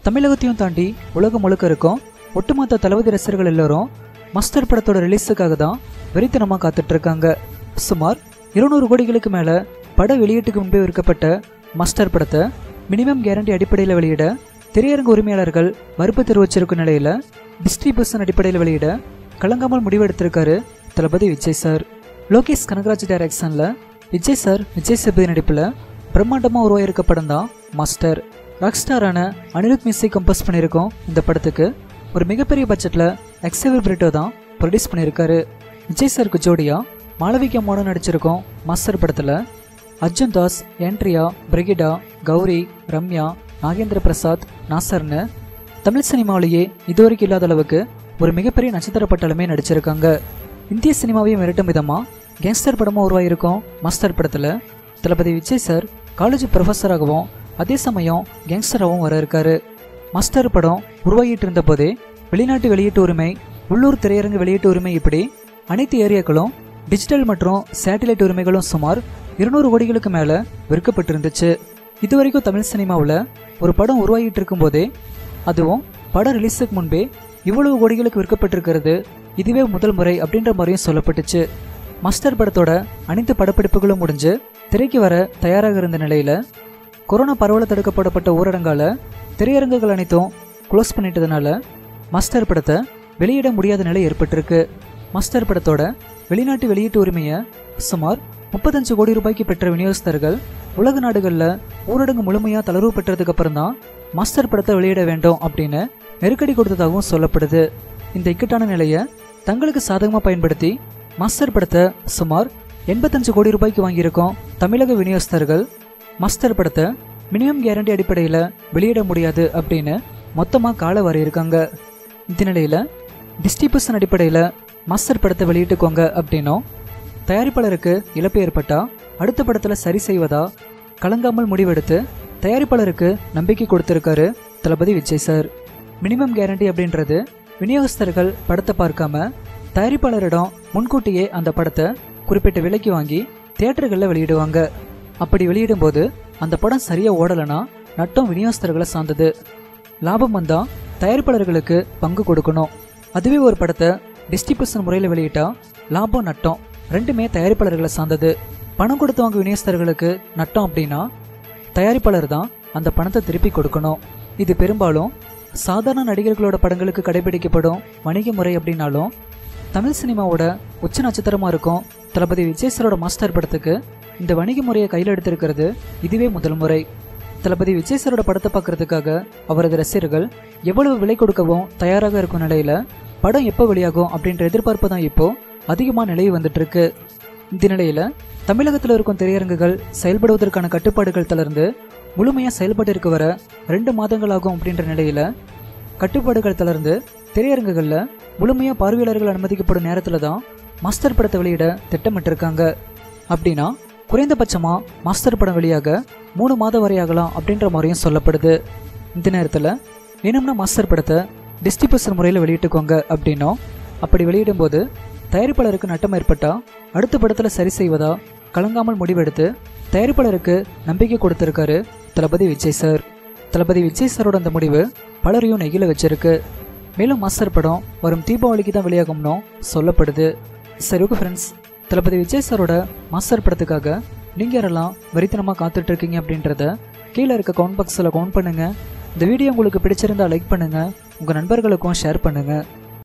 தமிழகத்தையும் தாண்டி உலகம் முழுக்க இருக்கும் ஒட்டுமொத்த தளபதி ரசிகர்கள் எல்லாரும் மஸ்டர் படத்தோட ரிலீஸுக்காக தான் வெறித்தனமாக காத்துட்டு இருக்காங்க சுமார் இருநூறு கோடிகளுக்கு மேலே பட வெளியீட்டுக்கு முன்பே விற்கப்பட்ட மஸ்டர் படத்தை மினிமம் கேரண்டி அடிப்படையில் வெளியிட திரையரங்கு உரிமையாளர்கள் மறுப்பு தெரிவிச்சிருக்கும் நிலையில் டிஸ்ட்ரிபியூஷன் அடிப்படையில் வெளியிட கலங்காமல் முடிவெடுத்திருக்காரு தளபதி விஜய் சார் லோகேஷ் கனகராஜ் டைரக்ஷனில் விஜய் சார் விஜய் சேதுபதி நடிப்பில் பிரம்மாண்டமாக உருவாயிருக்க படம் தான் மாஸ்டர் ராக் ஸ்டாரான அனிருத் மியூசிக் கம்போஸ் பண்ணியிருக்கோம் இந்த படத்துக்கு ஒரு மிகப்பெரிய பட்ஜெட்டில் எக்ஸேவர் பிரிட்டோ தான் ப்ரொடியூஸ் பண்ணியிருக்காரு விஜய் சாருக்கு ஜோடியா மாளவிகா மோனோ நடிச்சிருக்கோம் மாஸ்டர் படத்தில் அர்ஜுன் தாஸ் ஏன்ட்ரியா பிரிகிடா கௌரி ரம்யா நாகேந்திர பிரசாத் நாசர்னு தமிழ் சினிமாவிலேயே இதுவரைக்கும் இல்லாத அளவுக்கு ஒரு மிகப்பெரிய நட்சத்திர பட்டாளமே நடிச்சிருக்காங்க இந்திய சினிமாவையும் மிரட்டும் விதமாக கேங்ஸ்டர் படமாக உருவாகியிருக்கும் மாஸ்டர் படத்தில் தளபதி விஜய் சார் காலேஜ் ப்ரொஃபஸராகவும் அதே சமயம் கேங்ஸ்டராகவும் வர இருக்காரு மாஸ்டர் படம் உருவாகிட்டு இருந்த போதே வெளிநாட்டு வெளியீட்டு உரிமை உள்ளூர் திரையரங்கு வெளியீட்டு உரிமை இப்படி அனைத்து ஏரியாக்களும் டிஜிட்டல் மற்றும் சேட்டிலைட் உரிமைகளும் சுமார் இருநூறு கோடிகளுக்கு மேலே விற்கப்பட்டிருந்துச்சு இதுவரைக்கும் தமிழ் சினிமாவில் ஒரு படம் உருவாகிட்டு இருக்கும்போதே அதுவும் படம் ரிலீஸுக்கு முன்பே இவ்வளவு கோடிகளுக்கு விற்கப்பட்டிருக்கிறது இதுவே முதல் முறை அப்படின்ற மாதிரியும் சொல்லப்பட்டுச்சு மாஸ்டர் படத்தோட அனைத்து படப்பிடிப்புகளும் முடிஞ்சு திரைக்கு வர தயாராக இருந்த நிலையில் கொரோனா பரவல தடுக்கப்படப்பட்ட ஊரடங்கால திரையரங்குகள் அனைத்தும் க்ளோஸ் பண்ணிட்டதுனால மாஸ்டர் படத்தை வெளியிட முடியாத நிலை ஏற்பட்டிருக்கு மாஸ்டர் படத்தோட வெளிநாட்டு வெளியீட்டு உரிமையை சுமார் முப்பத்தஞ்சு கோடி ரூபாய்க்கு பெற்ற விநியோகஸ்தர்கள் உலக நாடுகளில் ஊரடங்கு முழுமையாக தளர்வு பெற்றதுக்கு அப்புறம் தான் மாஸ்டர் படத்தை வெளியிட வேண்டும் அப்படின்னு நெருக்கடி கொடுத்ததாகவும் சொல்லப்படுது இந்த இக்கட்டான நிலையை தங்களுக்கு சாதகமாக பயன்படுத்தி மாஸ்டர் படத்தை சுமார் எண்பத்தஞ்சு கோடி ரூபாய்க்கு வாங்கியிருக்கோம் தமிழக விநியோகஸ்தர்கள் மாஸ்டர் படத்தை மினிமம் கேரண்டி அடிப்படையில் வெளியிட முடியாது அப்படின்னு மொத்தமாக கால வரையிருக்காங்க இந்த நிலையில் டிஸ்ட்ரிபியூஷன் அடிப்படையில் மாஸ்டர் படத்தை வெளியிட்டுக்கோங்க அப்படின்னும் தயாரிப்பாளருக்கு இழப்பு ஏற்பட்டா அடுத்த படத்தில் சரி செய்வதா கலங்காமல் முடிவெடுத்து தயாரிப்பாளருக்கு நம்பிக்கை கொடுத்திருக்காரு Thalapathy Vijay sir minimum guarantee அப்படின்றது விநியோகஸ்தர்கள் படத்தை பார்க்காம தயாரிப்பாளரிடம் முன்கூட்டியே அந்த படத்தை குறிப்பிட்ட விலைக்கு வாங்கி தியேட்டர்களில் வெளியிடுவாங்க அப்படி வெளியிடும்போது அந்த படம் சரியாக ஓடலைன்னா நட்டம் விநியோகஸ்தர்களை சார்ந்தது லாபம் வந்தால் தயாரிப்பாளர்களுக்கு பங்கு கொடுக்கணும் அதுவே ஒரு படத்தை டிஸ்ட்ரிபியூஷன் முறையில் வெளியிட்டா லாபம் நட்டம் ரெண்டுமே தயாரிப்பாளர்களை சார்ந்தது பணம் கொடுத்து வாங்க விநியோகஸ்தர்களுக்கு நட்டம் அப்படின்னா தயாரிப்பாளர் தான் அந்த பணத்தை திருப்பி கொடுக்கணும் இது பெரும்பாலும் சாதாரண நடிகர்களோட படங்களுக்கு கடைபிடிக்கப்படும் வணிக முறை அப்படின்னாலும் தமிழ் சினிமாவோட உச்ச நட்சத்திரமாக இருக்கும் தளபதி விஜய் சாரோட மாஸ்டர் படத்துக்கு இந்த வணிக முறையை கையில் எடுத்திருக்கிறது இதுவே முதல் முறை தளபதி விஜய் சாரோட படத்தை பார்க்கறதுக்காக அவரது ரசிகர்கள் எவ்வளவு விலை கொடுக்கவும் தயாராக இருக்கும் நிலையில படம் எப்போ வெளியாகும் அப்படின்ற எதிர்பார்ப்பு தான் இப்போ அதிகமாக நிலவி வந்துட்டு இருக்கு இந்த நிலையில தமிழகத்தில் இருக்கும் திரையரங்குகள் செயல்படுவதற்கான கட்டுப்பாடுகள் தளர்ந்து முழுமையாக செயல்பட்டு இருக்க வர ரெண்டு மாதங்கள் ஆகும் அப்படின்ற நிலையில கட்டுப்பாடுகள் தளர்ந்து திரையரங்குகளில் முழுமையாக பார்வையாளர்கள் அனுமதிக்கப்படும் நேரத்தில் தான் மாஸ்டர் படத்தை வெளியிட திட்டமிட்டிருக்காங்க அப்படின்னா குறைந்தபட்சமாக மாஸ்டர் படம் வெளியாக மூணு மாதம் வரை ஆகலாம் அப்படின்ற மாதிரியும் சொல்லப்படுது இந்த நேரத்தில் வேணும்னா மாஸ்டர் படத்தை டிஸ்ட்ரிபியூஷன் முறையில் வெளியிட்டுக்கோங்க அப்படின்னும் அப்படி வெளியிடும்போது தயாரிப்பாளருக்கு நட்டம் ஏற்பட்டால் அடுத்த படத்தில் சரி செய்வதா கலங்காமல் முடிவெடுத்து தயாரிப்பாளருக்கு நம்பிக்கை கொடுத்திருக்காரு தளபதி விஜய் சார் தளபதி விஜய் சாரோட அந்த முடிவு பலரையும் நெகிழ வச்சிருக்கு மேலும் மாஸ்டர் படம் வரும் தீபாவளிக்கு தான் வெளியாகும்னு சொல்லப்படுது சரி ஓகே ஃப்ரெண்ட்ஸ் தளபதி விஜய் சாரோட மாஸ்டர் படத்துக்காக நீங்கள் யாரெல்லாம் வரித்தனமாக காத்துட்டு இருக்கீங்க அப்படின்றத கீழே இருக்க கவுண்ட் பாக்ஸில் கவுண்ட் பண்ணுங்கள் இந்த வீடியோ உங்களுக்கு பிடிச்சிருந்தா லைக் பண்ணுங்கள் உங்கள் நண்பர்களுக்கும் ஷேர் பண்ணுங்கள்